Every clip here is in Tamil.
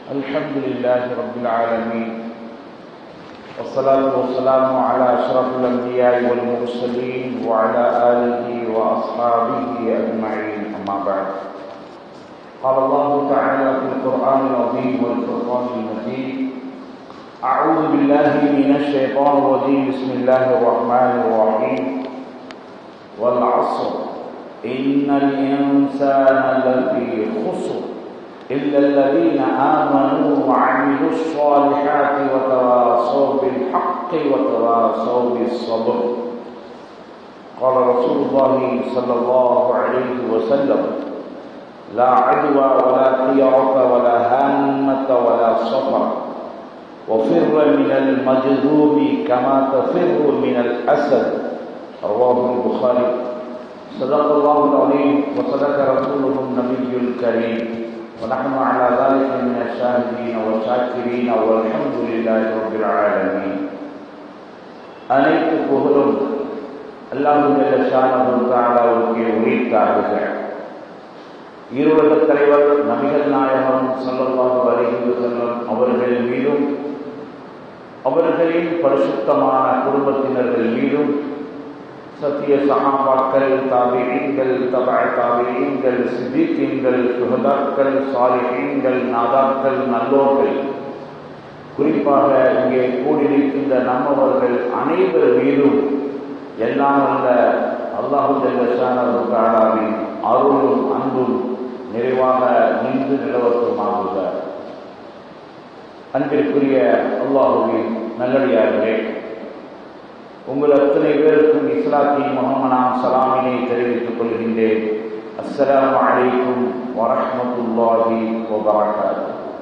الحمد لله رب العالمين والصلاة والسلام على أشرف الأنبياء والمرسلين وعلى آله وأصحابه أجمعين أما بعد قال الله تعالى في القرآن العظيم والفرقان المجيد أعوذ بالله من الشيطان الرجيم بسم الله الرحمن الرحيم والعصر إن الإنسان لفي خسر إلا الذين آمنوا وعملوا الصالحات وتواصوا بالحق وتواصوا بالصبر قال رسول الله صلى الله عليه وسلم لا عدوى ولا طيرة ولا هامة ولا صفر وفر من المجذوم كما تفر من الأسد رواه البخاري صدق الله العظيم وصدق رسوله النبي الكريم ونحن على ذلك من الشاهدين والشاكرين والحمد لله رب العالمين அனைத்து புகழும் அல்லாஹு ஷானவுக்கு உரித்தாகுக இருவக தலைவர் நபிகள் நாயகம் சொல்லல்லாஹு அலைஹி செல்லும் அவர்கள் மீதும் அவர்களின் பரிசுத்தமான குடும்பத்தினர்கள் மீதும் சத்திய சகாபாக்கள் தாபியங்கள் தபாய் தாபியங்கள் சித்திகீன்கள் சுகதாக்கள் சாலிஹீன்கள் நாதாக்கள் நல்லோர்கள் குறிப்பாக இங்கே கூடியிருக்கின்ற நம்மவர்கள் அனைவர் மீதும் எல்லாம் அல்ல அல்லாஹு ஜல்லஷானின் அருளும் அன்பும் நிறைவாக நின்று நிலவரத்துமாகுக அன்பிற்குரிய அல்லாஹுவின் நல்லடியார்களே உங்கள் அத்தனை பேருக்கும் இஸ்லாத்தின் முகமனாம் சலாமினை தெரிவித்துக் கொள்கின்றேன் அஸ்ஸலாம் அலைக்கும் வரஹமத்துல்லாஹி வபரகாத்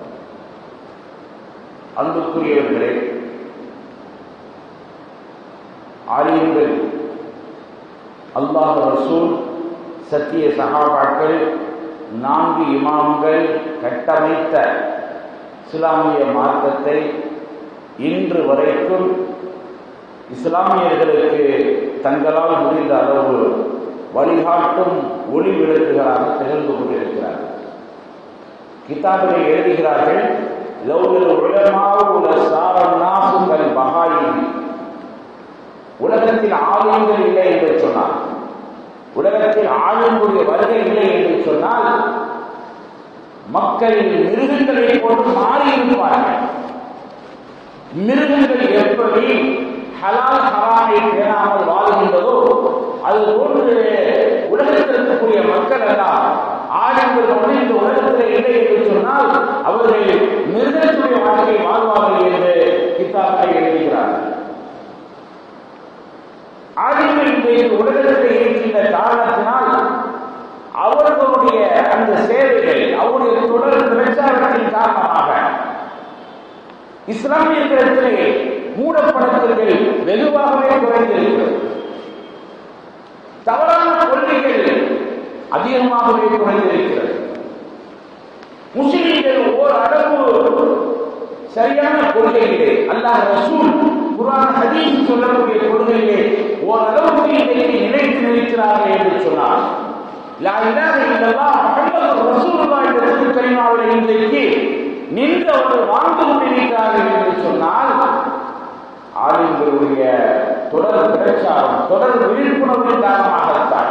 அன்புக்குரியவர்களே ஆலியங்கள் அல்லாஹ் ரசூல் சத்திய சகாபாக்கள் நான்கு இமாம்கள் கட்டமைத்த இஸ்லாமிய மார்க்கத்தை இன்று வரைக்கும் இஸ்லாமியர்களுக்கு தங்களால் முடிந்த அளவு வழிகாட்டும் ஒளி விளக்குகளாக திகழ்ந்து கொண்டிருக்கிறார்கள் கிதாபிலே எழுதுகிறார்கள் உலகத்தில் ஆலயங்கள் இல்லை என்று சொன்னார் உலகத்தில் ஆளுங்களுடைய வருகை இல்லை என்று சொன்னால் மக்கள் மிருகங்களை போன்று மாறியிருப்பார்கள் மிருகங்கள் எப்படி ஹலால் ஹராமை பேணாமல் வாழ்கின்றதோ அது போன்று உலகத்தில் இருக்கக்கூடிய மக்கள் எல்லாம் ஆடங்கள் வந்து இந்த உலகத்தில் இல்லை என்று சொன்னால் அவர்கள் மிருகத்துடைய வாழ்க்கை வாழ்வார்கள் என்று கித்தாக்களை எழுதுகிறார்கள் ஆடிகள் இன்றைக்கு உலகத்தில் இருக்கின்ற காரணத்தினால் அவர்களுடைய அந்த சேவைகள் அவருடைய தொடர் பிரச்சாரத்தின் காரணமாக இஸ்லாமியர்களிடத்திலே மூடப்படத்தல்கள் வெகுவாகவே குறைந்திருக்கிறது தவறான கொள்கைகள் அதிகமாகவே குறைந்திருக்கிறது முஸ்லிம்கள் ஓரளவு சரியான கொள்கைகளே அல்லாஹ் ரசூல் குரான் ஹதீஸ் சொல்லக்கூடிய கொள்கையிலே ஓரளவுக்கு இன்றைக்கு நிலைத்து நிற்கிறார்கள் என்று சொன்னார் லா இலாஹ இல்லல்லாஹ் முஹம்மது ரசூலுல்லாஹ் என்ற திருக்கலிமாவில் இன்றைக்கு நின்றவர்கள் வாழ்ந்து கொண்டிருக்கிறார்கள் என்று சொன்னால் ஆளுங்களுடைய தொடர் பிரச்சாரம் தொடர் விழிப்புணர்வின் காரணமாகத்தான்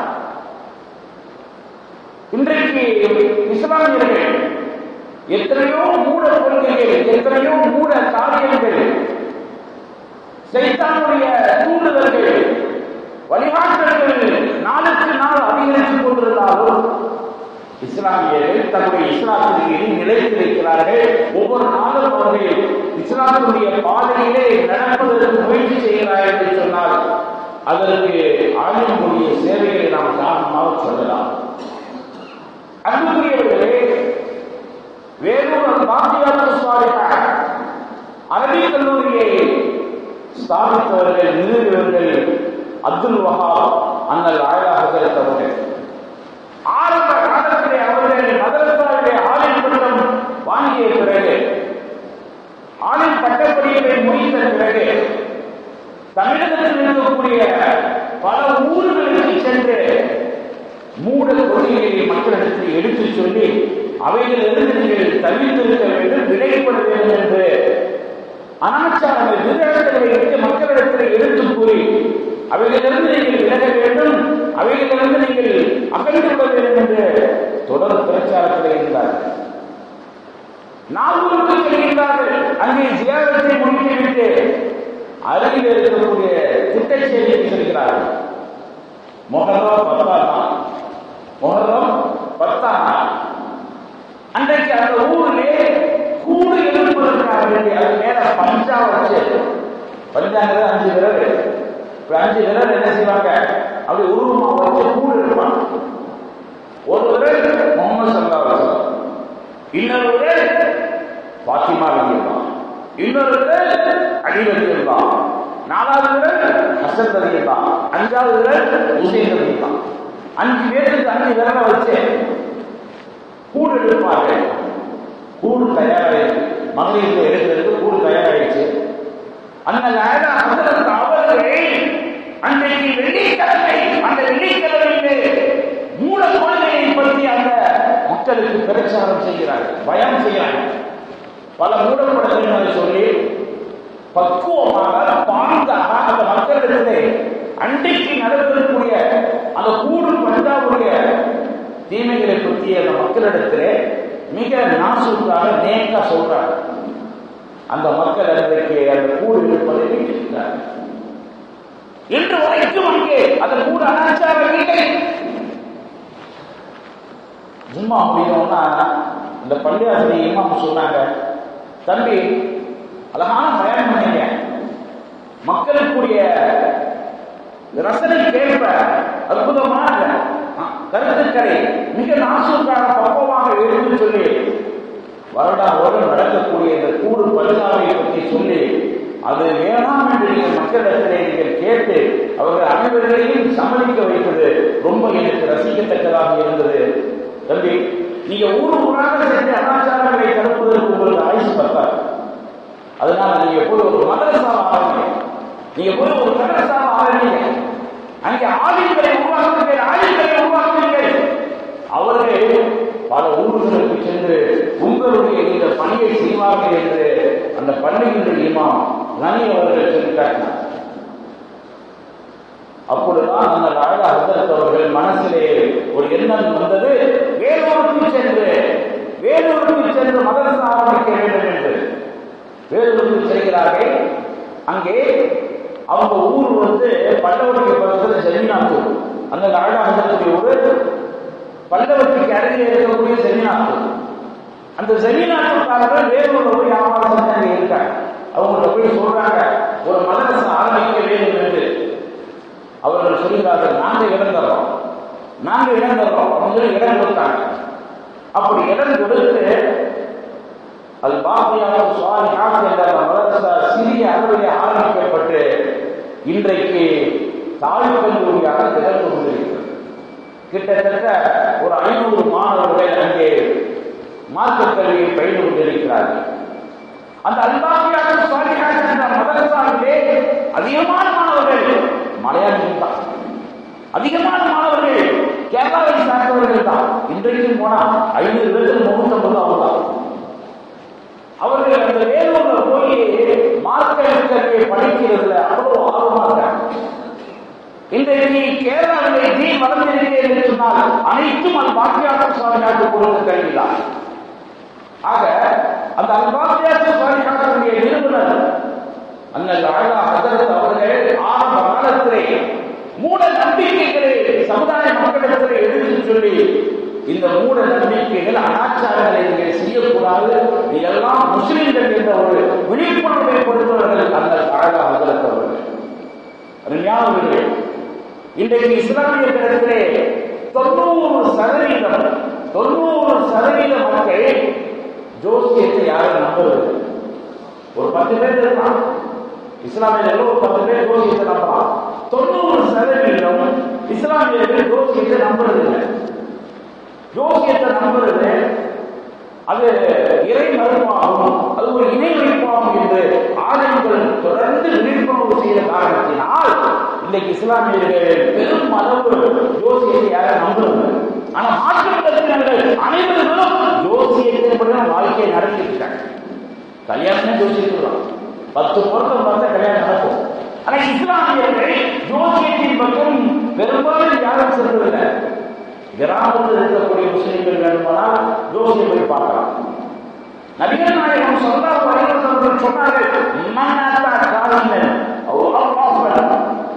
இன்றைக்கு இஸ்லாமியர்கள் எத்தனையோ மூட கொள்கைகள் எத்தனையோ மூட காரியங்கள் சைத்தானுடைய தூண்டுதல்கள் வழிகாட்டல்கள் நாளுக்கு நாள் அதிகரித்துக் கொண்டிருந்தாலும் இஸ்லாமியர்கள் தன்னுடைய இஸ்லாத்திற்கு நிலைத்திருக்கிறார்கள் ஒவ்வொரு நாளும் அவர்கள் இஸ்லாத்தினுடைய பாதையிலே நடப்பதற்கு முயற்சி செய்கிறார்கள் என்று சொன்னால் அதற்கு ஆளுங்களுடைய சேவைகளை நாம் காரணமாக சொல்லலாம் அன்புக்குரியவர்களே வேலூர் பாத்தியாத்து சுவாமிகள் அரபி கல்லூரியை ஸ்தாபித்தவர்கள் நிறுவியவர்கள் அப்துல் வஹாப் அண்ணல் ஆயா ஹசரத் அவர்கள் ஆரம்ப காலத்திலே அவர்கள் மதரசாவிலே ஆலிம் பட்டம் வாங்கிய பிறகு ஆலிம் பட்டப்படிப்பை முடித்த பிறகு தமிழகத்தில் இருக்கக்கூடிய பல ஊர்களுக்கு சென்று மூட கொள்கைகளை மக்களிடத்தில் எடுத்துச் சொல்லி அவைகளிலிருந்து நீங்கள் தவிர்த்திருக்க வேண்டும் விடை வெளிப்பட வேண்டும் என்று அனாச்சாரங்கள் விதங்களை விட்டு மக்களிடத்தில் எடுத்து கூறி அவைகளிலிருந்து நீங்கள் விலக வேண்டும் அவைகளிலிருந்து நீங்கள் அகன்று விட வேண்டும் என்று தொடர் பிரச்சாரத்தில் இருந்தார்கள் நாகூருக்கு செல்கின்றார்கள் அங்கே ஜியாரத்தை முடித்துவிட்டு அருகில் இருக்கக்கூடிய திட்டச்சேரிக்கு செல்கிறார்கள் மொஹரம் பத்தாம் நாள் மொஹரம் பத்தாம் நாள் அன்றைக்கு அந்த ஊரிலே கூடு எழுப்புவதற்காக வேண்டி அது மேல பஞ்சா வச்சு பஞ்சாங்கிறது அஞ்சு விரல் இப்ப அஞ்சு விரல் என்ன செய்வாங்க அப்படி உருவமா வச்சு கூடு எழுப்பாங்க ஒரு விரல் முகமது சல்லா வசலம் இன்னொரு விரல் பாத்திமா ரலியல்லாஹ் இன்னொரு விரல் அலி ரலியல்லாஹ் நாலாவது விரல் ஹசன் ரலியல்லாஹ் அஞ்சாவது விரல் ஹுசைன் ரலியல்லாஹ் அஞ்சு பேருக்கு அஞ்சு விரலை வச்சு கூடு எடுப்பார்கள் கூடு தயாராயிடுச்சு மகளிர் எடுக்கிறதுக்கு கூடு தயாராயிடுச்சு அந்த நாயகா ஹசரத் அவர்கள் அன்றைக்கு வெள்ளிக்கிழமை அந்த வெள்ளிக்கிழமையிலே மூல கொள்கையை பற்றி அந்த மக்களுக்கு பிரச்சாரம் செய்கிறார்கள் பயம் செய்கிறார்கள் பல மூடப்படங்களை சொல்லி பக்குவமாக பாங்காக அந்த மக்களிடத்திலே அன்றைக்கு நடந்திருக்கக்கூடிய அந்த கூடு பஞ்சாவுடைய தீமைகளை பற்றி அந்த மக்களிடத்திலே மிக நாசூக்காக நேக்கா சொல்றாங்க அந்த மக்கள் அன்றைக்கு அந்த கூடு இருப்பதை வீட்டிருக்கிறார்கள் இன்று வரைக்கும் அங்கே அந்த கூட அனாச்சாரம் இல்லை ஜும்மா முடியணும்னா இந்த பள்ளியாசிரி இமாம் சொன்னாங்க தம்பி அழகான பயணம் பண்ணீங்க மக்களுக்குரிய ரசனை கேட்ப அற்புதமான கருத்துக்களை மிக நாசூக்காக பக்குவமாக எடுத்து சொல்லி வருடா வருடம் நடக்கக்கூடிய இந்த கூடு பரிசாவை பற்றி சொல்லி அது வேணாம் என்று நீங்கள் மக்களிடத்திலே நீங்கள் கேட்டு அவர்கள் அனைவர்களையும் சம்மதிக்க வைப்பது ரொம்ப எனக்கு ரசிக்கத்தக்கதாக இருந்தது தம்பி நீங்க ஊர் ஊராக சென்று அனாச்சாரங்களை தடுப்பதற்கு உங்களுக்கு ஆயுசு பத்தாது அதனால நீங்க போய் ஒரு மதரசாவை ஆரம்பிங்க நீங்க போய் ஒரு மதரசாவை ஆரம்பிங்க அங்கே ஆளுங்களை உருவாக்குங்கள் ஆளுங்களை உருவாக்குங்கள் அவர்கள் பல ஊர்களுக்கு சென்று உங்களுடைய இந்த பணியை செய்வார்கள் என்று அந்த பள்ளியின் இமாம் நனி அவர்கள் சொல்லி காட்டினார் அப்பொழுதுதான் அந்த ராஜா ஹசரத் அவர்கள் மனசிலே ஒரு எண்ணம் வந்தது வேலூருக்கு சென்று வேலூருக்கு சென்று மதரசா ஆரம்பிக்க வேண்டும் என்று வேலூருக்கு செல்கிறார்கள் அங்கே அவங்க ஊர் வந்து பல்லவருக்கு பக்கத்தில் ஜெமினாத்தூர் அந்த ராஜா ஹசரத்துடைய ஊர் பல்லவத்துக்கு அருகில் இருக்கக்கூடிய செமினாத்தூர் அந்த செமினாத்தூர்காரர்கள் வேலூர்ல போய் வியாபாரம் செஞ்சு அங்கே இருக்காங்க அவங்கள்ட்ட போய் சொல்றாங்க ஒரு மதரசா ஆரம்பிக்க வேண்டும் என்று அவர்கள் சொல்கிறார்கள் நாங்க இடம் தர்றோம் நாங்க இடம் தர்றோம் அப்படின்னு சொல்லி இடம் கொடுத்தாங்க அப்படி இடம் கொடுத்து அது பாபியாக சுவாமி என்ற அந்த மதரசா சிறிய அளவிலே ஆரம்பிக்கப்பட்டு இன்றைக்கு தாழ்வு கல்லூரியாக திகழ்ந்து கொண்டிருக்கிறது கிட்டத்தட்ட ஒரு ஐநூறு மாணவர்கள் அங்கே மார்க்க கல்வியை பயின்று கொண்டிருக்கிறார்கள் அந்த அல்பாபியாக சுவாமியாக என்ற மதரசாவிலே அதிகமான மாணவர்கள் மலையாளிகள் தான் அதிகமான மாணவர்கள் கேரளாவை சார்ந்தவர்கள் தான் இன்றைக்கும் போனா ஐநூறு பேருக்கு முன்னூத்தம்பது அவங்க தான் அவர்கள் அந்த வேலூர்ல போய் மார்க்க கல்வியை படிக்கிறதுல அவ்வளவு ஆர்வமா இருக்காங்க இன்றைக்கு கேரளாவிலே நீ வளர்ந்திருக்கிறேன் என்று சொன்னால் அனைத்தும் அது பாக்கியாக சுவாமியாக கொடுத்த கல்விதான் ஆக அந்த அல்பாத்தியாச சுவாமியாருடைய நிறுவனர் அண்ணல் ஆழா ஹசரத் அவர்கள் ஆரம்ப காலத்திலே மூட நம்பிக்கைகளை சமுதாய மக்களிடத்தில் எடுத்து சொல்லி இந்த மூட நம்பிக்கைகள் அனாச்சாரங்களை நீங்கள் செய்யக்கூடாது இதெல்லாம் முஸ்லிம்கள் என்ற ஒரு விழிப்புணர்வை கொடுத்தவர்கள் அந்த ஆழா ஹசரத் அவர்கள் அருமையானவர்கள் இன்றைக்கு இஸ்லாமியர்களிடத்திலே தொண்ணூறு சதவீதம் தொண்ணூறு சதவீத மக்கள் ஜோசியத்தை யாரும் நம்புவது ஒரு பத்து பேர் இருக்கலாம் இஸ்லாமியர்கள் ஒரு பத்து பேர் ஜோசியத்தை நம்பலாம் தொண்ணூறு சதவீதம் இஸ்லாமியர்கள் ஜோசியத்தை நம்புறது இல்லை ஜோசியத்தை நம்புறது அது இறை மறுப்பாகும் அது ஒரு இணை வைப்பாகும் என்று ஆலயங்கள் தொடர்ந்து விழிப்புணர்வு செய்த காரணத்தினால் இன்றைக்கு இஸ்லாமியர்கள் பெரும் அளவு ஜோசியத்தை யாரும் நம்புறது ஆனா மாற்று கருத்தினர்கள் அனைவர்களும் ஜோசியத்தின்படி வாழ்க்கையை நடத்திட்டாங்க கல்யாணமே ஜோசிக்கலாம் பத்து பொருத்தம் பார்த்தா கல்யாணம் நடக்கும் ஆனா இஸ்லாமியர்கள் ஜோசியத்தின் பக்கம் பெரும்பாலும் யாரும் செல்வதில்லை கிராமத்தில் இருக்கக்கூடிய முஸ்லிம்கள் வேண்டுமானால் ஜோசியம் போய் பார்க்கலாம் நபிகள் நாயகம் ஸல்லல்லாஹு அலைஹி வஸல்லம் சொன்னார்கள் மன் அத்தா காலிமன் அவ் அல்லாஹ்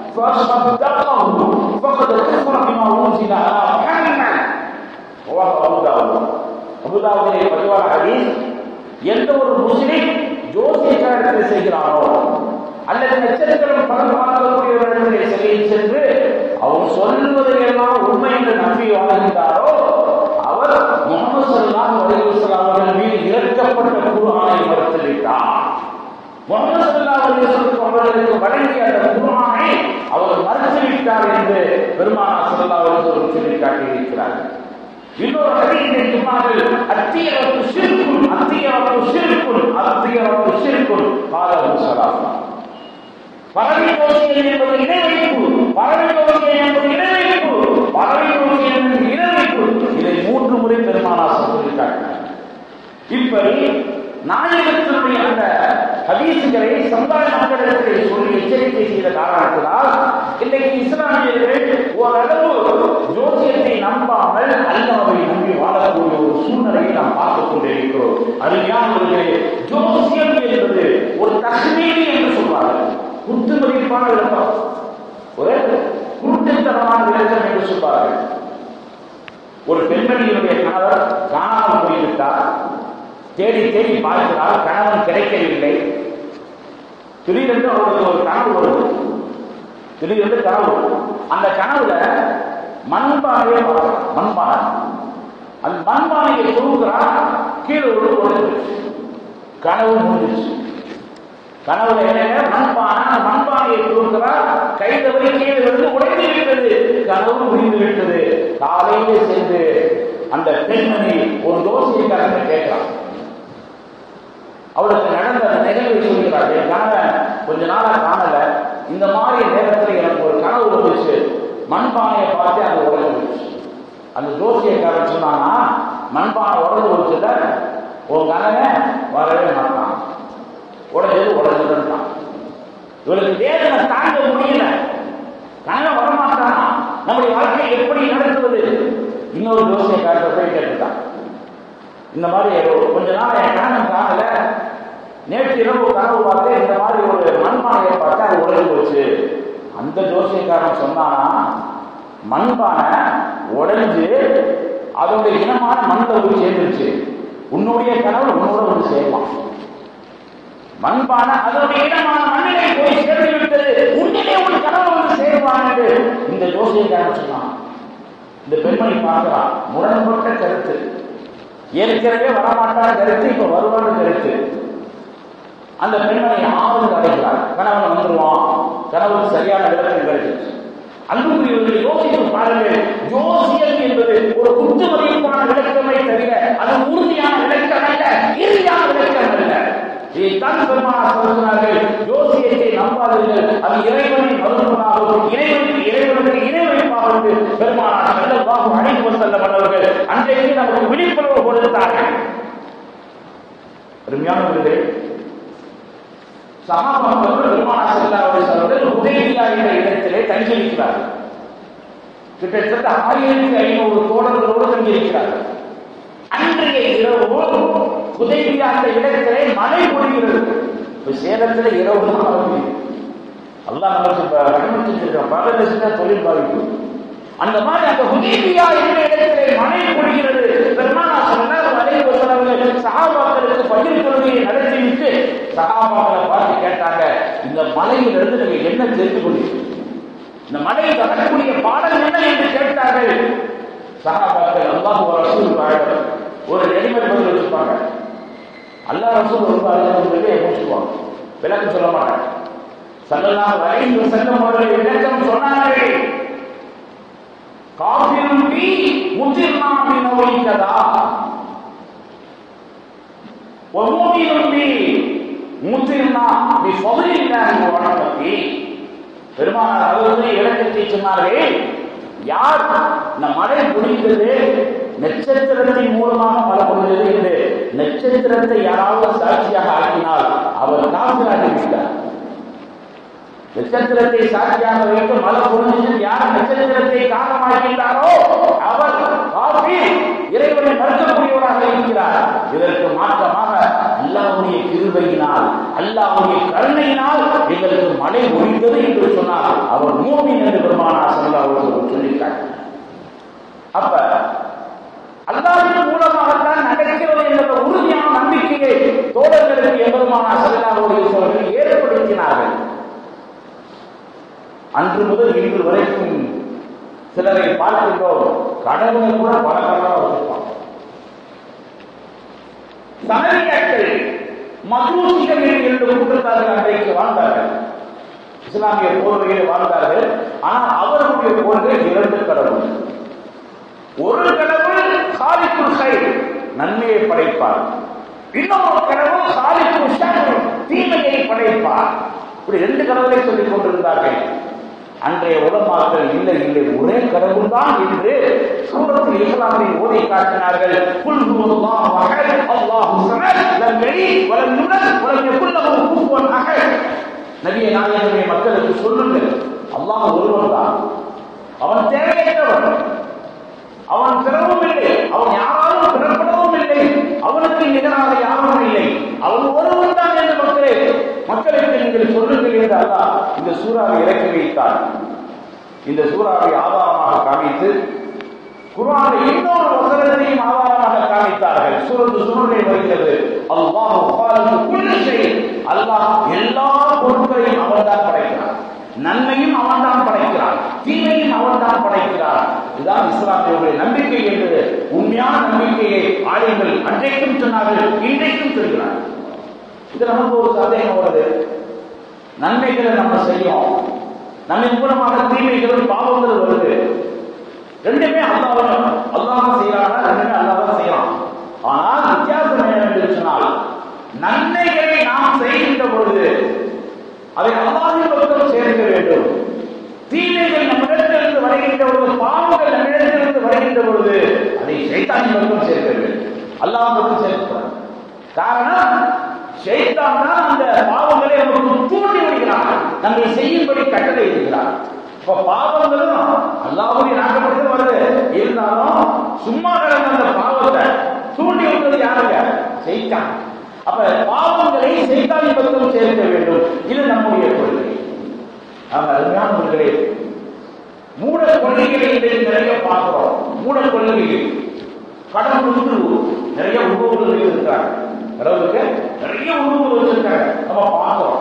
فصدقه فقد كفر بما انزل على محمد رواه ابو داود அபு தாவூதிலே பதிவான ஹதீஸ் எந்த ஒரு முஸ்லிம் ஜோசியக்காரத்தை செய்கிறானோ அல்லது நட்சத்திரம் பலன் பார்க்கக்கூடியவர்களிடத்திலே சிறையில் சென்று அவர் சொல்வதையெல்லாம் உண்மை என்று நம்பி வாழ்கின்றாரோ அவர் முகமது ஸல்லல்லாஹு அலைஹி வஸல்லம் அவர்கள் மீது இறக்கப்பட்ட குர்ஆனை மறுத்து விட்டார் முகமது ஸல்லல்லாஹு அலைஹி வஸல்லம் அவர்களுக்கு வழங்கிய அந்த குர்ஆனை அவர் மறுத்து விட்டார் என்று பெருமானார் ஸல்லல்லாஹு அலைஹி வஸல்லம் சொல்லி காட்டியிருக்கிறார்கள் இன்னொரு ஹதீஸில் சொன்னார்கள் அத்தியரத்து ஷிர்குன் அத்தியரத்து ஷிர்குன் அத்தியரத்து ஷிர்குன் காலஹு ஸலாஃபா பறவை ஜோசியம் என்பது இணைவைப்பு பறவை ஜோசியம் என்பது இணைவைப்பு பறவை ஜோசியம் என்பது இணைவைப்பு இதை மூன்று முறை பெருமானார் சொல்லி காட்டினார் இப்படி நாயகத்தினுடைய அந்த ஹதீசுகளை சமுதாய மக்களிடத்திலே சொல்லி எச்சரிக்கை செய்த காரணத்தினால் இன்றைக்கு இஸ்லாமியர்கள் ஓரளவு ஜோசியத்தை நம்பாமல் அல்லாவை நம்பி வாழக்கூடிய ஒரு சூழ்நிலையை நாம் பார்த்துக் கொண்டிருக்கிறோம் அருமையானவர்களே ஜோசியம் என்பது ஒரு தஸ்மீனி என்று சொல்வார்கள் குத்து மதிப்பான விளக்கம் ஒரு குருட்டுத்தனமான விளக்கம் என்று சொல்வார்கள் ஒரு பெண்மணியினுடைய கணவர் காணாமல் போய்விட்டார் தேடி தேடி பார்க்கிறார் கணவன் கிடைக்கவில்லை திடீரென்று அவருக்கு ஒரு கனவு வருது திடீரென்று கனவு அந்த கனவுல மண்பானையை பார்க்கிறார் மண்பானை அந்த மண்பானையை தூங்குறார் கீழே ஒரு உடைஞ்சிருச்சு கனவு முடிஞ்சிச்சு கனவுல என்ன மண்பானை அந்த மண்பானையை தூங்குறார் கை தவறி கீழே விழுந்து உடைந்து விட்டது கனவு முடிந்து விட்டது காலையிலே சென்று அந்த பெண்மணி ஒரு தோசைக்காரங்க கேட்கிறான் அவளுக்கு நடந்த அந்த நிகழ்வை சொல்கிறார் என் கணவன் கொஞ்ச நாளா காணல இந்த மாதிரி நேரத்தில் எனக்கு ஒரு கனவு வந்துச்சு மண்பானையை பார்த்து அது உடஞ்சு போச்சு அந்த ஜோசியக்காரன் சொன்னானா மண்பானை உடஞ்சு போச்சுல உன் கணவன் வரவே மாட்டான் உடஞ்சது உடஞ்சதுன்றான் இவளுக்கு வேதனை தாங்க முடியல கணவன் வரமாட்டான் நம்முடைய வாழ்க்கையை எப்படி நடத்துவது இன்னொரு ஜோசியக்காரத்தை போய் கேட்டுட்டான் இந்த மாதிரி ஒரு- கொஞ்ச நாள் என் கணவன் காணல நேற்று இரவு கனவு பார்த்து இந்த மாதிரி ஒரு மண்பானையை பார்த்து அது உடைஞ்சு போச்சு அந்த ஜோசியக்காரன் சொன்னானா மண்பானை உடைஞ்சு அதோடைய இனமான மண்ணில் போய் சேர்ந்துருச்சு உன்னுடைய கனவு உன்னோட வந்து சேரலாம் மண்பானை அதோடைய இடமான மண்ணிலே போய் சேர்ந்து விட்டது உன்னிலே ஒரு கனவு வந்து சேருவான் என்று இந்த ஜோசியக்காரன் சொன்னான் இந்த பெண்மணி பார்க்கிறான் முரண்பட்ட கருத்து ஏற்கனவே வரமாட்டான கருத்து இப்ப வருவான கருத்து அந்த பெண்மணி ஆறுதல் அடைகிறார் கணவன் வந்துருவான் கணவனுக்கு சரியான விளக்கம் கிடைச்சிருச்சு அன்புக்குரியவர்களை யோசித்து பாருங்கள் ஜோசியம் என்பது ஒரு குத்துமதிப்பான விளக்கமே தவிர அது உறுதியான விளக்கம் அல்ல இறுதியான விளக்கம் அல்ல இதைத்தான் பெருமானார் சொல்கிறார்கள் ஜோசியத்தை நம்பாதீர்கள் அது இறைவனின் மருத்துவமாகவும் இறைவனுக்கு இறைவனுக்கு இணை வைப்பாக என்று பெருமானார் செல்லவாகும் அழைப்பு செல்ல வந்தவர்கள் அன்றைக்கு நமக்கு விழிப்புணர்வு கொடுத்தார்கள் அருமையானவர்களே சகாபாக்கள் பெருமானார் செல்லாவுடைய அவர்கள் உதயவில்லா என்ற இடத்திலே தங்கியிருக்கிறார்கள் கிட்டத்தட்ட ஆயிரத்தி ஐநூறு தோழர்களோடு தங்கியிருக்கிறார்கள் அன்றைய இரவு உதயவில்லா அந்த இடத்திலே மழை பொழிகிறது இப்ப சேலத்துல இரவு தான் மழை பெய்யுது அல்லாஹ் நமக்கு இப்ப ரஹ்மத் செஞ்சிருக்கான் பகல் செஞ்சா தொழில் பாதிப்பு அந்த மாதிரி அந்த ஹுதேபியா என்ற இடத்திலே மழை பொழிகிறது பெருமானா சொன்னார் மழை வசனங்கள் சகாபாக்களுக்கு பகிர் கொள்கையை நடத்திவிட்டு சகாபாக்களை பார்த்து கேட்டாங்க இந்த மலையிலிருந்து நீங்க என்ன தெரிந்து கொண்டீங்க இந்த மலையில் வரக்கூடிய பாடம் என்ன என்று கேட்டார்கள் சகாபாக்கள் அல்லாஹ் ஒரு ரசூல் பாடம் ஒரு ரெடிமேட் பதில் வச்சிருப்பாங்க அல்லாஹ் ரசூல் ரொம்ப அல்லாஹ் சொல்லி முடிச்சுக்குவாங்க விளக்கம் சொல்ல மாட்டாங்க சல்லல்லாஹு அலைஹி வஸல்லம் அவர்கள் விளக்கம் சொன்னார்கள் காஃபிரும் பி முதிர்னா பி நவைக்கதா ومؤمن بي முத்திர்னா பி ஃபضலில்லாஹி வ ரஹ்மதி பெருமானார் அவர்களுடைய இலக்கத்தை சொன்னார்கள் யார் இந்த மழை பொழிந்தது நட்சத்திரத்தின் மூலமாக மழை பொழிந்தது என்று நட்சத்திரத்தை யாராவது சாட்சியாக ஆக்கினால் அவர் காப்பிராகி விட்டார் நட்சத்திரத்தை சாட்சியாக வைத்து மலை பொருள் யார் நட்சத்திரத்தை காரணமாக்கின்றாரோ அவர் காப்பி இறைவனை மறுக்கக்கூடியவராக இருக்கிறார் இதற்கு மாற்றமாக அல்லாவுடைய கிருபையினால் அல்லாவுடைய கருணையினால் எங்களுக்கு மழை ஒழிந்தது என்று சொன்னார் அவர் மூமின் என்று பெருமானா சொல்லா அவர்கள் சொல்லிட்டார் அப்ப அல்லாவின் மூலமாகத்தான் நடக்கிறது என்ற உறுதியான நம்பிக்கையை தோழர்களுக்கு எம்பெருமானா செல்லா அவர்கள் ஏற்படுத்தினார்கள் அன்று முதல் இன்று வரைக்கும் சிலரை பார்க்கின்றோம் கடவுளை கூட பல கடலாக வச்சிருப்பான் சமரியாக்கள் மசூசிகள் என்று கூட்டத்தார்கள் அன்றைக்கு வாழ்ந்தார்கள் இஸ்லாமிய போர்வையில் வாழ்ந்தார்கள் ஆனால் அவர்களுடைய கொள்கை இரண்டு கடவுள் ஒரு கடவுள் சாலிக்குள் கை நன்மையை படைப்பார் இன்னொரு கடவுள் சாலிக்குள் ஷர் தீமையை படைப்பார் இப்படி ரெண்டு கடவுளை சொல்லிக் கொண்டிருந்தார்கள் அன்றைய உலமாக்கள் இல்லை இல்லை ஒரே கடவுள் தான் என்று சூரத்தில் இஸ்லாமை ஓதி காட்டினார்கள் குல் ஹுவல்லாஹு அஹத் அல்லாஹு ஸமத் லம் யலித் வலம் யூலத் வலம் யகுல் லஹு குஃபுவன் அஹத் நபியே நாயகமே மக்களுக்கு சொல்லுங்கள் அல்லாஹ் ஒருவன் தான் அவன் தேவையற்றவன் அவன் பிறவும் இல்லை அவன் யாராலும் பிறப்படவும் இல்லை அவனுக்கு நிகராக யாரும் இல்லை அவன் ஒருவன் தான் என்று மக்களே மக்களுக்கு நீங்கள் சொல்லுங்கள் என்று அல்லாஹ் இந்த சூறாவை இறக்கி வைத்தார் இந்த சூறாவை ஆதாரமாக காமித்து குர்ஆனை இன்னொரு வசனத்தையும் ஆதாரமாக காமித்தார்கள் சூரத்து சூரனை வருகிறது அல்லாஹ் காலிகு குல்லி ஷை அல்லாஹ் எல்லா பொருட்களையும் அவன்தான் படைக்கிறான் நன்மையும் அவன்தான் படைக்கிறான் தீமையும் அவன்தான் படைக்கிறான் இதுதான் இஸ்லாமியர்களுடைய நம்பிக்கை என்பது உண்மையான நம்பிக்கையை ஆலயங்கள் அன்றைக்கும் சொன்னார்கள் இன்றைக்கும் சொல்கிறார்கள் இது நமக்கு ஒரு சந்தேகம் வருது நன்மைகளை நம்ம செய்யும் நம்ம மூலமாக தீமைகளும் பாவங்கள் வருது ரெண்டுமே அல்லாஹ் அல்லாஹ் செய்யறாங்க ரெண்டுமே அல்லாஹ் செய்யறான் ஆனால் வித்தியாசம் என்னவென்று சொன்னால் நன்மைகளை நாம் செய்கின்ற பொழுது அதை அல்லாஹின் பக்கம் சேர்க்க வேண்டும் தீமைகள் நம்மிடத்திலிருந்து வருகின்ற பொழுது பாவங்கள் நம்மிடத்திலிருந்து வருகின்ற பொழுது அதை சைத்தானின் பக்கம் சேர்க்க வேண்டும் அல்லாஹ் பக்கம் சேர்க்கிறார் காரணம் ஷைத்தான் தான் அந்த பாவங்களை நமக்கு தூண்டி விடுகிறார் நம்மை செய்யும்படி கட்டளை இருக்கிறார் இப்ப பாவங்களும் அல்லாவுடைய நாட்டப்பட்டு வருது இருந்தாலும் சும்மா கிடந்த அந்த பாவத்தை தூண்டி விடுறது யாருங்க செய்தான் அப்ப பாவங்களை செய்தாலின் பக்கம் சேர்க்க வேண்டும் இது நம்முடைய கொள்கை ஆக அருமையானவர்களே மூட கொள்கைகளை இன்றைக்கு நிறைய பார்க்கிறோம் மூட கொள்கைகள் கடவுளுக்கு நிறைய உருவங்கள் இருக்காங்க கடவுளுக்கு நிறைய உருவங்கள் வச்சிருக்காங்க நம்ம பார்க்கிறோம்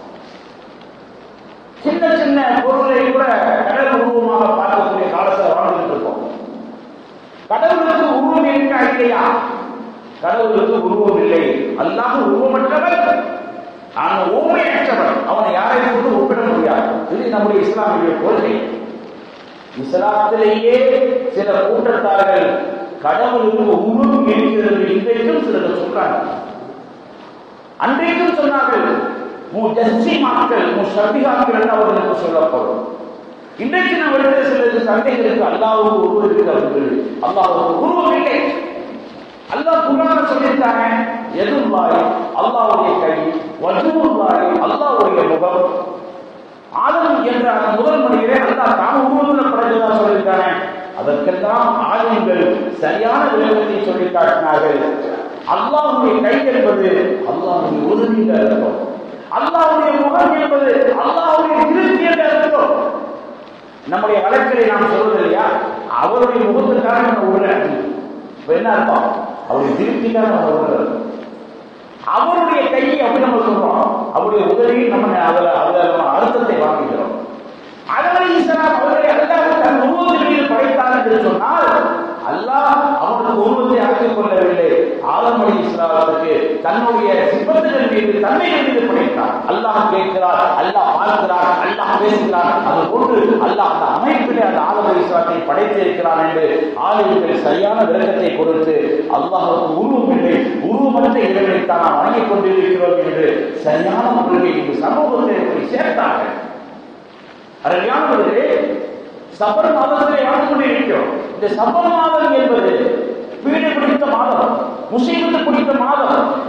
சின்ன சின்ன பொருளை கூட கடல் உருவமாக பார்க்கக்கூடிய காலத்தை வாழ்ந்துட்டு இருக்கோம் கடவுளுக்கு உருவம் இருக்கா இல்லையா கடவுளுக்கு உருவம் இல்லை அல்லாஹ் உருவமற்றவர் அவன் ஊமையற்றவன் அவனை யாரையும் கொண்டு ஒப்பிட முடியாது இது நம்முடைய இஸ்லாமிய கொள்கை இஸ்லாத்திலேயே சில கூட்டத்தார்கள் கடவுளுக்கு உருவம் இருக்கிறது இன்றைக்கும் சிலர் சொல்றாங்க அன்றைக்கும் சொன்னார்கள் முஜஸ்ஸிமாக்கள் முஷபிகாக்கள் என்று அவர்களுக்கு சொல்லப்படும் இன்றைக்கு நம்ம இருக்கிற சிலருக்கு சந்தைகளுக்கு அல்லாவுக்கு உருவம் இருக்கிறது அல்லாவுக்கு உருவம் இல்லை அல்லாஹ் குரான சொல்லியிருக்காங்க எதுவாய் அல்லாவுடைய கை வஜூவாய் அல்லாவுடைய முகம் ஆதம் என்ற அந்த முதல் மனிதரை அல்லாஹ் தான் உருவத்தில் படைத்ததா சொல்லியிருக்காங்க அதற்கெல்லாம் ஆலயங்கள் சரியான விளக்கத்தை சொல்லி காட்டினார்கள் அல்லாஹ்வுடைய கை என்பது அல்லாஹ்வுடைய உறுதியில் அர்த்தம் அல்லாஹ்வுடைய முகம் என்பது அல்லாஹ்வுடைய திருப்தி என்ற அர்த்தம் நம்முடைய வழக்கிலே நாம் சொல்வது இல்லையா அவருடைய முகத்துக்காக நம்ம உடனே இப்ப என்ன அர்த்தம் அவருடைய திருப்திக்காக நம்ம உணர்றது அவருடைய கையை அப்படி நம்ம சொல்றோம் அவருடைய உதவியை நம்ம அதுல அதுல நம்ம அர்த்தத்தை வாங்குகிறோம் அதனை இஸ்லாம் அவர்களை அல்லாஹ் தன் உருவத்தின் மீது படைத்தான் என்று சொன்னால் அல்லாஹ் அவனுக்கு உருவத்தை ஆக்கிக் கொள்ளவில்லை ஆதம் அலி இஸ்லாத்துக்கு தன்னுடைய சிப்பத்துகள் மீது தன்மைகள் மீது படைத்தான் அல்லாஹ் கேட்கிறார் அல்லாஹ் பார்க்கிறார் அல்லாஹ் பேசுகிறார் அது கொண்டு அல்லாஹ் அந்த அமைப்பிலே அந்த ஆதம் அலி இஸ்லாத்தை படைத்திருக்கிறான் என்று ஆளுநர்கள் சரியான விளக்கத்தை கொடுத்து அல்லாஹுக்கு உருவம் இல்லை உருவமற்ற இறைவனைத்தான் நாம் வணங்கிக் கொண்டிருக்கிறோம் என்று சரியான கொள்கை இந்த சமூகத்தை போய் சேர்த்தார்கள் அருமையானவர்களே சபர் மாதத்திலே வாழ்ந்து கொண்டிருக்கிறோம் இந்த சபர் மாதம் என்பது பீடை பிடித்த மாதம் முசீபத்து பிடித்த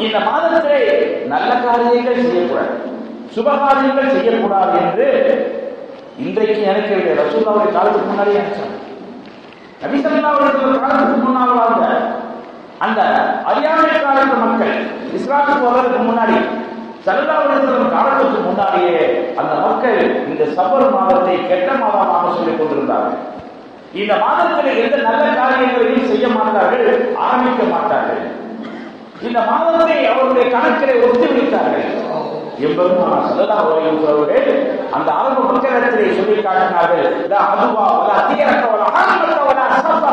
இந்த மாதத்திலே நல்ல காரியங்கள் செய்யக்கூடாது சுபகாரியங்கள் செய்யக்கூடாது என்று இன்றைக்கு நினைக்கவில்லை ரசூல்லாவுடைய காலத்துக்கு முன்னாடியே நினைச்சாங்க நபி ஸல்லல்லாஹு அலைஹி வஸல்லம் காலத்துக்கு முன்னால் வாழ்ந்த அந்த அறியாமை காலத்து மக்கள் இஸ்லாத்துக்கு வர்றதுக்கு முன்னாடி ஸல்லல்லாஹு அலைஹி வஸல்லம் காலத்துக்கு முன்னாடியே அந்த மக்கள் இந்த சபர் மாதத்தை கெட்ட மாதமாக சொல்லிக் கொண்டிருந்தார்கள் இந்த மாதத்தில் எந்த நல்ல காரியங்களையும் செய்ய மாட்டார்கள் ஆரம்பிக்க மாட்டார்கள் இந்த மாதத்தை அவருடைய கணக்கிலே ஒத்தி வைத்தார்கள் எம்பெருமானா ஸல்லல்லாஹு அலைஹி வஸல்லம் அந்த அரபு மக்களிடத்திலே சொல்லி காட்டினார்கள் லா அதுவா வலா தீரக்க வலா ஹர்மத்த வலா சஃபா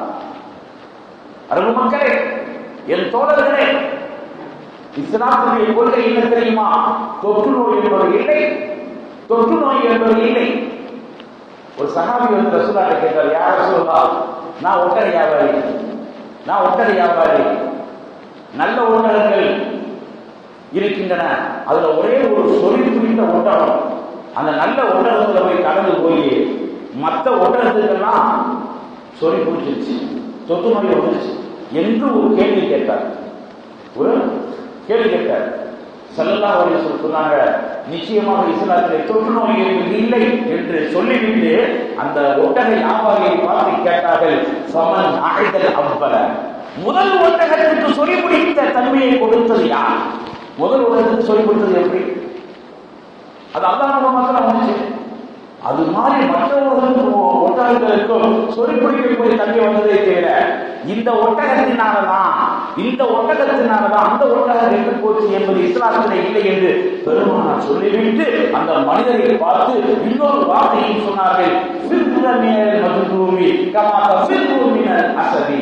அரபு மக்களே என் தோழர்களே இஸ்லாத்துடைய கொள்கை என்ன தெரியுமா தொற்று நோய் என்பது இல்லை தொற்று நோய் என்பது இல்லை ஒரு சகாபி வந்து ரசூலாட்ட கேட்டார் யார் ரசூலா நான் ஒட்டடை வியாபாரி நான் ஒட்டடை வியாபாரி நல்ல ஒட்டகங்கள் இருக்கின்றன அதுல ஒரே ஒரு சொறி துணிந்த ஒட்டகம் அந்த நல்ல ஒட்டகத்துல போய் கடந்து போய் மற்ற ஒட்டகத்துக்கெல்லாம் சொறி பிடிச்சிருச்சு தொத்து நோய் வந்துருச்சு என்று ஒரு கேள்வி கேட்டார் ஒரு கேள்வி கேட்டார் சல்லல்லா அவர்கள் சொல்லி சொன்னாங்க நிச்சயமாக இஸ்லாத்திலே தொற்று நோய் என்பது இல்லை என்று சொல்லிவிட்டு அந்த ஒட்டக வியாபாரியை பார்த்து கேட்டார்கள் சமன் அழைத்தல் அவ்வள முதல் ஒட்டகத்திற்கு சொல்லி பிடித்த தன்மையை கொடுத்தது யார் முதல் ஒட்டகத்துக்கு சொல்லி கொடுத்தது எப்படி அது அல்லாஹ் மாத்திரம் வந்துச்சு அது மாதிரி மற்றவர்களுக்கும் ஒட்டகங்களுக்கும் சொறிப்பிடிக்கக்கூடிய தன்மை வந்ததே தவிர இந்த ஒட்டகத்தினாலதான் இந்த ஒட்டகத்தினாலதான் அந்த ஒட்டகம் எங்கு போச்சு என்பது இஸ்லாத்திலே இல்லை என்று பெருமானார் சொல்லிவிட்டு அந்த மனிதரை பார்த்து இன்னொரு வார்த்தையும் சொன்னார்கள் "ஃபிர்குரமினல் மஜ்தூமி கமா தஃபிர்குமினல் அஸதி."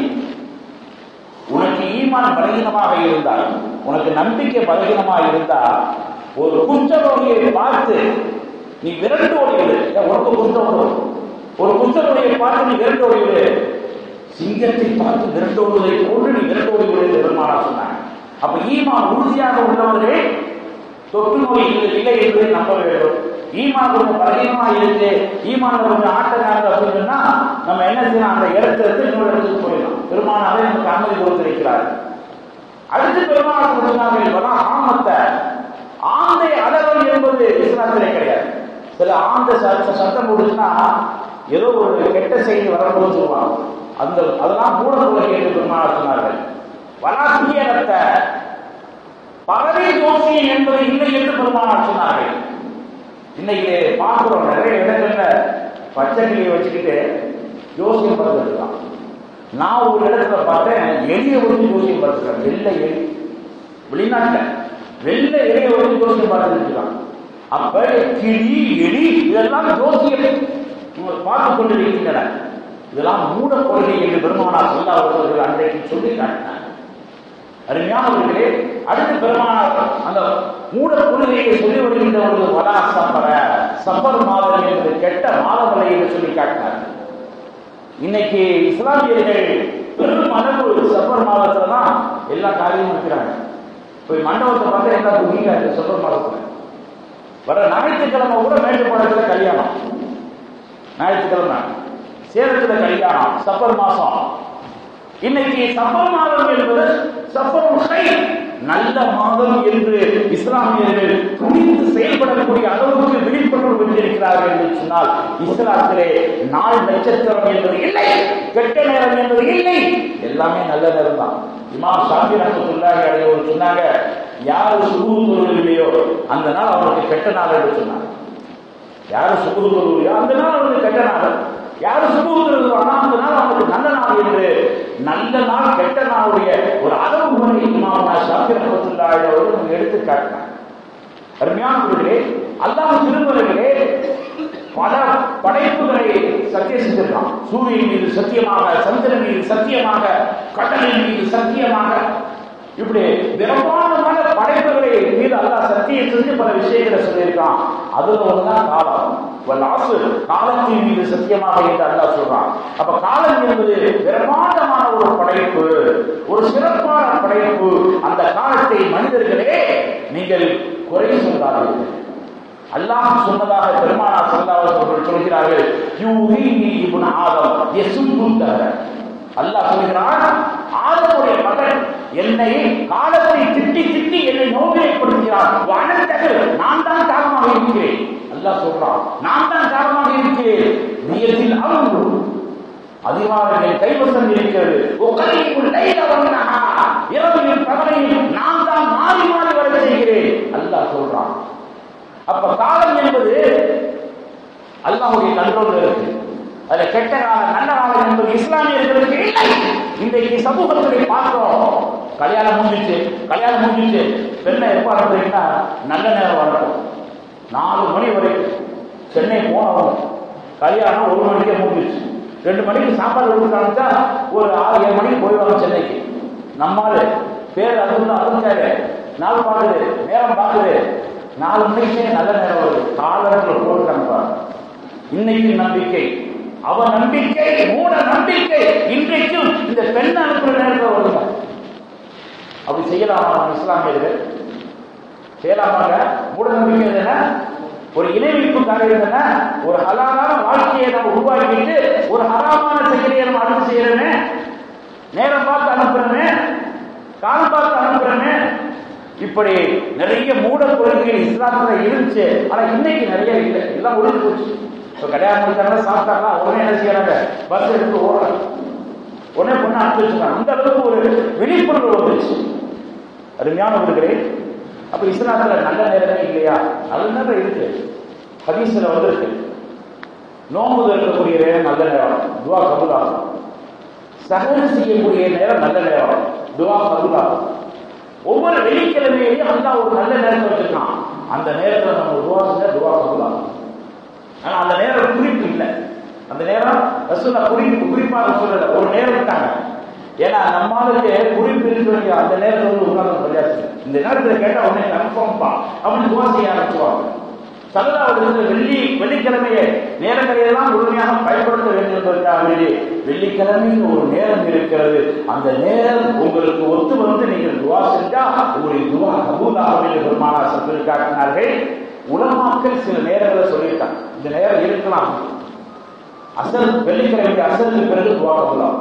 உனக்கு ஈமான் பலகீனமாக இருந்தால் உனக்கு நம்பிக்கை பலகீனமாக இருந்தால் ஒரு குற்றவாளியை பார்த்து நீ விரண்டு ஓடிவிடு ஏன் உனக்கு குற்றம் வரும். ஒரு குற்றவாளியை பார்த்து நீ விரண்டு ஓடிவிடு சிங்கத்தை பார்த்து விரண்டு ஓடுவதை போன்று நீ விரண்டு ஓடிவிடு என்று பெருமானா சொன்னாங்க அப்ப ஈமான் உறுதியாக உள்ளவர்களே தொற்று நோய் இல்லை இல்லை என்பதை நம்ப வேண்டும் ஈமான் கொஞ்சம் பலகீனமா இருக்கு ஈமான் கொஞ்சம் ஆட்டக்காரங்க அப்படின்னு சொன்னா நம்ம என்ன செய்யலாம் அந்த இடத்துல இருந்து இன்னொரு இடத்துக்கு போயிடலாம் பெருமானாவே நமக்கு அனுமதி கொடுத்திருக்கிறார் அடுத்து பெருமாள் சொன்னார்கள் இப்பதான் ஆமத்தை ஆந்தை அலறல் என்பது இஸ்லாத்திலே கிடையாது சில ஆந்த ச- சத்தம் போடுச்சுன்னா ஏதோ ஒரு கெட்ட செய்தி வரப்போது சொல்லுவாங்க அந்த அதெல்லாம் மூட கொள்கை என்று பெருமாள் சொன்னார்கள் வலாசியத்தை பறவை ஜோசியம் என்பது இல்லை என்று பெருமானார் சொன்னார்கள் இன்னைக்கு பார்க்கிறோம் நிறைய இடங்கள்ல பச்சை கிளியை வச்சுக்கிட்டு ஜோசியம் பார்த்துருக்கான் நான் ஒரு இடத்துல பார்த்தேன் எலியை வந்து ஜோசியம் பார்த்துருக்கேன் வெள்ளை எலி வெளிநாட்டுல வெள்ளை எலியை வந்து ஜோசியம் பார்த்துருக்கான் அப்ப கிளி எலி இதெல்லாம் ஜோசியம் இவங்க பார்த்து கொண்டிருக்கின்றன இதெல்லாம் மூட கொள்கை என்று பெருமானார் சொல்லாதவர்கள் அன்றைக்கு சொல்லி காட்டினார் அருமையானவர்களே அடுத்து பெருமானார் அந்த மூட கொள்கையை சொல்லி வருகின்றவர்கள் வலா சப்பர சப்பர் மாதம் என்று கெட்ட மாதங்களை என்று சொல்லி காட்டினார் இன்னைக்கு இஸ்லாமியர்கள் பெரும் அளவு சப்பர் மாதத்துல தான் எல்லா காரியமும் வைக்கிறாங்க போய் மண்டபத்தை பார்த்தா எல்லா புகிங்க இருக்கு சப்பர் மாதத்துல வர ஞாயிற்றுக்கிழமை கூட மேட்டுப்பாளையத்துல கல்யாணம் ஞாயிற்றுக்கிழமை சேலத்துல கல்யாணம் சப்பர் மாசம் இன்னைக்கு சஃபர் மாதம் என்பது சஃபரும் ஹைர் நல்ல மாதம் என்று இஸ்லாமியர்கள் துணிந்து செயல்படக்கூடிய அளவுக்கு விழிப்புணர்வு பெற்றிருக்கிறார்கள் என்று சொன்னால் இஸ்லாத்திலே நாள் நட்சத்திரம் என்பது இல்லை கெட்ட நேரம் என்பது இல்லை எல்லாமே நல்ல நேரம் தான் இமாம் ஷாஃபி ரஹ்மத்துல்லாஹி அலைஹி அவர் சொன்னாங்க யாரு சுபூ தொழுவில்லையோ அந்த நாள் அவருக்கு கெட்ட நாள் என்று சொன்னாங்க யாரு சுபூ தொழுவில்லையோ அந்த நாள் அவருக்கு கெட்ட நாள் யாரு சுபூ தொழுவானா அந்த நாள் அவருக்கு நல்ல நாள் என்று நல்ல நாள் கெட்ட நாளுடைய ஒரு அளவு முறை இமாம் ஷாஃபி ரஹ்மத்துல்லாஹி அவர்கள் நமக்கு எடுத்து காட்டினாங்க அருமையானவர்களே அல்லாஹ் திருமலைகளே பல படைப்புகளை சத்தியம் செஞ்சிருக்கான் சூரியன் மீது சத்தியமாக சந்திரன் மீது சத்தியமாக கடலின் மீது சத்தியமாக இப்படி பிரம்மாண்டமான படைப்புகளை மீது அல்லாஹ் சத்தியம் செஞ்சு பல விஷயங்களை சொல்லியிருக்கான் அதுல ஒண்ணுதான் காலம் வல்லாசு காலத்தின் மீது சத்தியமாக என்று அல்லாஹ் சொல்றான் அப்ப காலம் என்பது பிரம்மாண்டமான ஒரு படைப்பு ஒரு சிறப்பான படைப்பு அந்த காலத்தை மனிதர்களே நீங்கள் குறை சொல்லாதீர்கள் அல்லாஹ் சொன்னதாக பெருமானா சல்லல்லாஹு அவர்கள் சொல்கிறார்கள் யூஹினி இப்னு ஆதம் யசுப்பு தஹர அல்லாஹ் சொல்கிறான் ஆதமுடைய மகன் என்னை காலத்தை திட்டி திட்டி என்னை நோவினைப்படுத்துகிறார் வனத்தகு நான் தான் காரணமாக இருக்கிறேன் அல்லாஹ் சொல்றான் நான் தான் காரணமாக இருக்கிறேன் நியத்தில் அவங்க அதிகாரங்கள் கைவசம் இருக்கிறது உக்கரைக்குள் லைல வந்தஹா இரவையும் பகலையும் நான் தான் மாறி மாறி வர செய்கிறேன் அல்லாஹ் சொல்றான் அப்ப காலம் என்பது அல்லாஹ்வுடைய கண்ட்ரோல் இருக்கு அதுல கெட்ட காலம் நல்ல காலம் என்பது இஸ்லாமியர்களுக்கு இல்லை இன்றைக்கு சமூகத்தில் பார்க்கிறோம் கல்யாணம் முடிஞ்சிச்சு கல்யாணம் முடிஞ்சிச்சு பெண்ணை எப்ப அனுப்புறீங்கன்னா நல்ல நேரம் வரட்டும் நாலு மணி வரைக்கும் சென்னை போனோம் கல்யாணம் ஒரு மணிக்கே முடிஞ்சிச்சு ரெண்டு மணிக்கு சாப்பாடு கொடுக்க ஆரம்பிச்சா ஒரு ஆறு ஏழு மணிக்கு போயிடுவாங்க சென்னைக்கு நம்மால் பேர் அது அறிஞ்சாரு நாள் பார்க்குது நேரம் பார்க்குது நாலு மணிக்கே நல்ல நேரம் வருது காலத்தில் போட்டு காமிப்பாங்க இன்னைக்கு நம்பிக்கை அவ நம்பிக்கை மூட நம்பிக்கை இன்றைக்கும் இந்த பெண் அனுப்புற நேரத்தில் வருங்க அப்படி செய்யலாமா நம்ம இஸ்லாமியர்கள் செய்யலாமாங்க மூட நம்பிக்கை என்ன ஒரு இணைவிப்பு காரியம் என்ன ஒரு ஹலாலான வாழ்க்கையை நம்ம உருவாக்கிட்டு ஒரு ஹராமான செயலையை நம்ம அடுத்து செய்யறோமே நேரம் பார்த்து அனுப்புறோமே காலம் பார்த்து அனுப்புறோமே இப்படி நிறைய மூட கொள்கைகள் இஸ்லாத்துல இருந்துச்சு ஆனா இன்னைக்கு நிறைய இல்லை எல்லாம் ஒழிஞ்சு போச்சு இப்ப கல்யாணம் முடிச்சாங்கன்னா சாப்பிட்டாங்களா உடனே என்ன செய்யறாங்க பஸ் எடுத்து ஓடுறாங்க உடனே பொண்ணு அனுப்பி வச்சுருக்காங்க அந்த அளவுக்கு ஒரு விழிப்புணர்வு வந்துச்சு அருமையான ஒருகிறேன் அப்ப இஸ்லாத்துல நல்ல நேரமே இல்லையா நல்ல நேரம் இருக்கு ஹதீஸ்ல வந்திருக்கு நோம்பு இருக்கக்கூடிய நேரம் நல்ல நேரம் துவா கபுலாகும் சகல் செய்யக்கூடிய நேரம் நல்ல நேரம் துவா கபுலாகும் ஒவ்வொரு வெள்ளிக்கிழமையிலையும் அல்லாஹ் ஒரு நல்ல நேரத்தை வச்சிருக்கான் அந்த நேரத்துல நம்ம துவா செஞ்சா துவா கபுலாகும் ஆனா அந்த நேரம் குறிப்பு இல்லை அந்த நேரம் ரசூலா குறிப்பு குறிப்பாக சொல்லல ஒரு நேரம் விட்டாங்க ஏன்னா நம்மளுக்கு குறிப்பு இருக்கு அந்த நேரத்தில் வந்து உட்கார்ந்து பிரயாசம் இந்த நேரத்தில் கேட்டா உடனே கன்ஃபார்ம் பா அப்படின்னு துவா செய்ய ஆரம்பிச்சுவாங்க சல்லாவது வெள்ளி வெள்ளிக்கிழமையை நேரங்களையெல்லாம் முழுமையாக பயன்படுத்த வேண்டும் என்பதற்காக வேண்டி வெள்ளிக்கிழமைன்னு ஒரு நேரம் இருக்கிறது அந்த நேரம் உங்களுக்கு ஒத்து வந்து நீங்கள் துவா செஞ்சா உங்களுடைய துவா கபூலாகும் என்று பெருமானா சொல்லி காட்டினார்கள் உலமாக்கள் சில நேரங்களை சொல்லியிருக்காங்க இந்த நேரம் இருக்கலாம் அசல் வெள்ளிக்கிழமை அசலுக்கு பிறகு துவா கபூலாகும்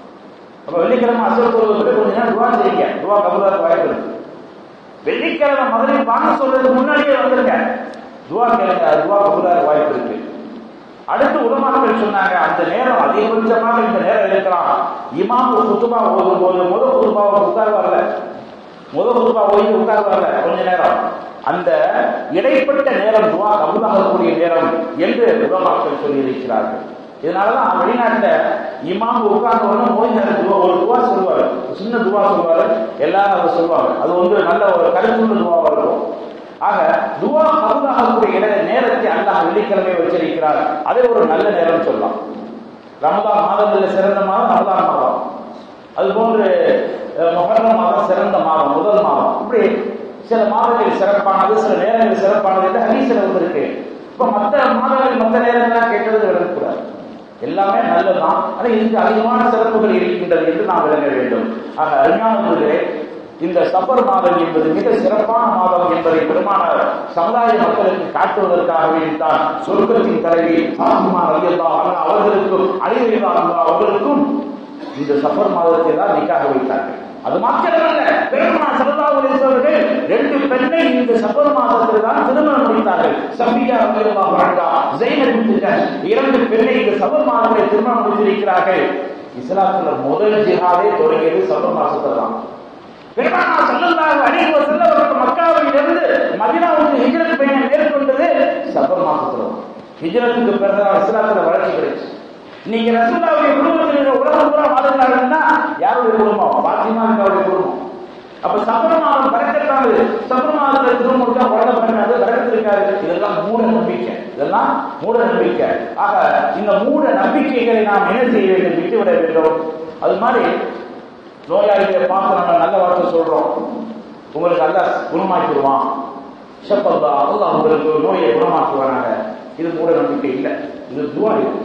அப்ப வெள்ளிக்கிழமை அசல் தொழுவது பிறகு கொஞ்ச நேரம் துவா செய்யுங்க துவா கபூலாக வாய்ப்பு இருக்கு வெள்ளிக்கிழமை முதலில் வாங்க சொல்றதுக்கு முன்னாடியே வந்துருங்க துவா கேளுங்க துவா கபூலாக வாய்ப்பு இருக்கு அடுத்து உலமாக்கள் சொன்னாங்க அந்த நேரம் அதிகபட்சமாக இந்த நேரம் இருக்கலாம் இமாம் குத்துபா ஓதும் போது முதல் குத்துபாவை உட்கார் வரல முதல் குத்துபா ஓய்ந்து உட்கார் வரல கொஞ்ச நேரம் அந்த இடைப்பட்ட நேரம் துவா கபூலாகக்கூடிய நேரம் என்று உலமாக்கள் சொல்லி இருக்கிறார்கள் இதனாலதான் வெளிநாட்டுல இமாம் உட்கார்ந்த உடனே மோதி துவா ஒரு துவா சொல்லுவாரு ஒரு சின்ன துவா சொல்லுவாரு எல்லாரும் அதை சொல்லுவாங்க அது வந்து நல்ல ஒரு கருத்துள்ள துவாவா இருக்கும் ஆக துவா கபூலாகக்கூடிய இட நேரத்தை அல்லாஹ் வெள்ளிக்கிழமை வச்சிருக்கிறார் அதை ஒரு நல்ல நேரம் சொல்லலாம் ரமதான் மாதங்களில் சிறந்த மாதம் ரமதான் மாதம் அது போன்று மொஹர்ரம் மாதம் சிறந்த மாதம் முதல் மாதம் இப்படி சில மாதங்கள் சிறப்பானது சில நேரங்கள் சிறப்பானது என்று ஹரீசல் வந்திருக்கு இப்ப மற்ற மாதங்கள் மற்ற நேரங்கள்லாம் கேட்டது விளக்கக்கூடாது எல்லாமே நல்லதுதான் ஆனா இதுக்கு அதிகமான சிறப்புகள் இருக்கின்றது என்று நாம் விளங்க வேண்டும் ஆக அருமையானவர்களே இந்த சஃபர் மாதம் என்பது மிக சிறப்பான மாதம் என்பதை பெருமானார் சமுதாய மக்களுக்கு காட்டுவதற்காக வேண்டித்தான் சொர்க்கத்தின் தலைவி சாசிமா ரலியல்லா அவர்களுக்கும் அலிரலில்லா அவர்களுக்கும் இந்த சஃபர் மாதத்தை தான் நிக்காக வைத்தார்கள் அது மாத்திரமல்ல பெருமானார் ஸல்லல்லாஹு அலைஹி வஸல்லம் ரெண்டு பெண்ணை இந்த சஃபர் மாதத்தில் தான் திருமணம் முடித்தார்கள் சஃபியா ரலியல்லாஹு அன்ஹா ஸைனப் பின்த் ஜஹ்ஷ் இரண்டு பெண்ணை இந்த சஃபர் மாதத்தில் திருமணம் முடித்திருக்கிறார்கள் இஸ்லாத்துல முதல் ஜிஹாதே தொடங்கியது சஃபர் மாசத்துல தான் பெருமானா ஸல்லல்லாஹு அலைஹி வஸல்லம் அவர்கள் மக்காவிலிருந்து மதீனாவுக்கு ஹிஜ்ரத் பயணம் மேற்கொண்டது சஃபர் மாசத்துல ஹிஜ்ரத்துக்கு பிறகு இஸ்லாத்துல வளர்ச்சி கிடைச்சு நீங்க ரசூலுல்லாஹுடைய குடும்பத்தில் இருக்கிற உலகம் பூரா வாழ்ந்தாங்கன்னா யாருடைய குடும்பம் பாத்திமா அவருடைய குடும்பம் அப்ப சஃபர் மாதம் பறக்கத்தானது சஃபர் மாதத்துல திரும்ப முடிச்சா குழந்தை பிறக்காது பறக்கத்து இருக்காது இதெல்லாம் மூட நம்பிக்கை இதெல்லாம் மூட நம்பிக்கை ஆக இந்த மூட நம்பிக்கைகளை நாம் என்ன செய்ய வேண்டும் விட்டுவிட வேண்டும் அது மாதிரி நோயாளிகளை பார்த்து நம்ம நல்ல வார்த்தை சொல்றோம் உங்களுக்கு அல்ல குணமாக்கிடுவான் ஷப்பல்லா அல்லாஹ் உங்களுக்கு நோயை குணமாக்குவானாங்க இது மூட நம்பிக்கை இல்லை இது துவா இது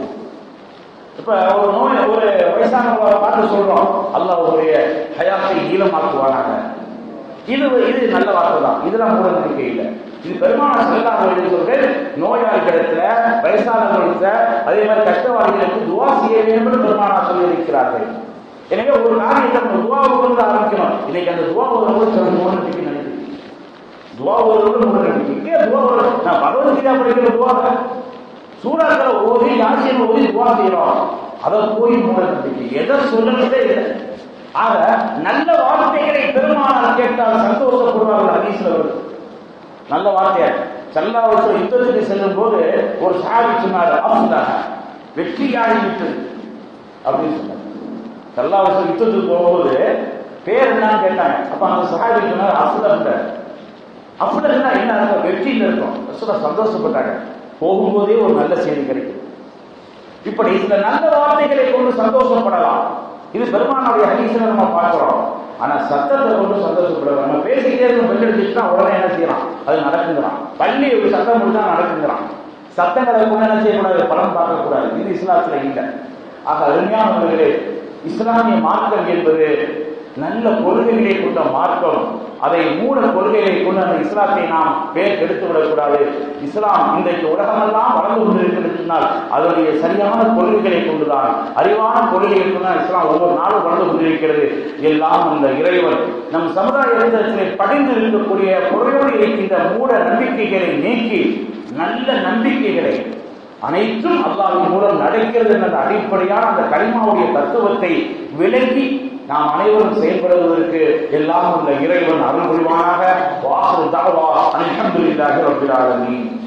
இப்ப ஒரு நோய் ஒரு வயசானவங்களை பார்த்து சொல்றோம் அல்லாஹ் உங்களுடைய ஹயாத்தை ஈழமாக்குவானாங்க இது இது நல்ல வார்த்தை தான் இதெல்லாம் மூட நம்பிக்கை இல்லை இது பெருமான செல்லாமல் சொல்றது நோயாளிகளிடத்துல வயசானவர்களிடத்துல அதே மாதிரி கஷ்டவாதிகளுக்கு துவா செய்ய வேண்டும் என்று பெருமானா சொல்லி இருக்கிறார்கள் எனவே ஒரு காரியத்தை நம்ம துவாவை கொண்டு ஆரம்பிக்கணும் இன்னைக்கு அந்த துவா வரும்போது சில மூணு நம்பிக்கை நினைக்குது துவா வருவது மூணு நம்பிக்கை இங்கே துவா வரும் நான் பகவத்கீதா படிக்கிற துவா சூறாக்களை ஓதி யாசியம் ஓதி துவா செய்யறோம் அதை போய் மூணு நம்பிக்கை எதை சொல்லணுதே இல்லை ஆக நல்ல வார்த்தைகளை பெருமானார் கேட்டால் சந்தோஷப்படுவார்கள் ஹதீஸ்ல வருது நல்ல வார்த்தையா சல்லா வருஷம் யுத்தத்துக்கு செல்லும் போது ஒரு சாவி சொன்னார் அவசுதாக வெற்றியாகி விட்டது அப்படின்னு சொன்னார் சல்லா வருஷம் யுத்தத்துக்கு போகும்போது பேர் என்னன்னு கேட்டாங்க அப்ப அந்த சஹாபி சொன்னார் அசுதம் அசுதம்னா என்ன அர்த்தம் வெற்றியில் இருக்கும் ரசூலா சந்தோஷப்பட்டாங்க போகும்போதே ஒரு நல்ல செய்தி கிடைக்கும் இப்படி சில நல்ல வார்த்தைகளை கொண்டு சந்தோஷப்படலாம் இது பெருமானுடைய ஹதீஸ்ல நம்ம பார்க்கிறோம் ஆனா சத்தத்தை கொண்டு சந்தோஷப்படலாம் நம்ம பேசிக்கிட்டே இருக்கும் பெல் அடிச்சுட்டா உடனே என்ன செய்யலாம் அது நடக்குங்கிறான் பள்ளி ஒரு சத்தம் முடிஞ்சா நடக்குங்கிறான் சத்தங்களை கொண்டு என்ன செய்யக்கூடாது பலன் பார்க்க கூடாது இது இஸ்லாத்துல இல்லை ஆக அருமையானவர்களே இஸ்லாமிய மார்க்கம் என்பது நல்ல கொள்கைகளை கொண்ட மார்க்கம் அதை மூட கொள்கைகளை கொண்டு அந்த இஸ்லாத்தை நாம் பேர் கெடுத்து விடக்கூடாது இஸ்லாம் இன்றைக்கு உலகமெல்லாம் வளர்ந்து கொண்டிருக்கிறது சொன்னால் அதனுடைய சரியான கொள்கைகளை கொண்டுதான் அறிவான கொள்கைகளை கொண்டுதான் இஸ்லாம் ஒவ்வொரு நாளும் வளர்ந்து கொண்டிருக்கிறது எல்லாம் அந்த இறைவன் நம் சமுதாயத்தில் படிந்து இருக்கக்கூடிய பொருளோடு இருக்கின்ற மூட நம்பிக்கைகளை நீக்கி நல்ல நம்பிக்கைகளை அனைத்தும் அல்லாஹ்வின் மூலம் நடக்கிறது என்ற அடிப்படையான அந்த கரிமாவுடைய தத்துவத்தை விளங்கி நாம் அனைவரும் செயல்படுவதற்கு எல்லாம் உள்ள இறைவன் அருள் புரிவானாக வாசல் தகவா அல்ஹம்துலில்லாஹி ரப்பில் ஆலமீன்